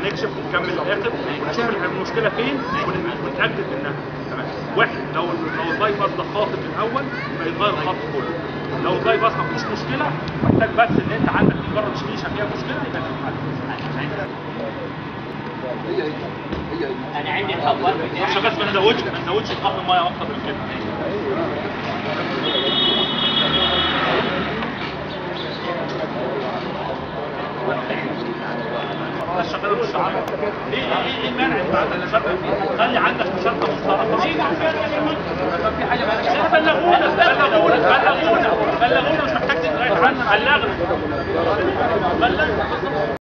هنكشف ونكمل للاخر ونشوف المشكله فين ون- ونتاكد منها تمام واحد لو لو الباي باس ده خاطئ في الاول يبقى يتغير الخط كله لو الباي باس ما فيهوش مشكله محتاج بس ان انت عندك مجرد شيشه فيها مشكله يبقى تتحل هي هي هي هي انا عندي الخبر عشان بس ما نزودش ما نزودش الخط الميه اكتر من كده بس شغاله مش شغاله ايه ايه ايه المانع انت عندك مشاركه فيه خلي عندك مشاركه مشتركه في حاجه بلغونا بلغونا بلغونا بلغونا مش محتاج تتغير عنها بلغنا بلغنا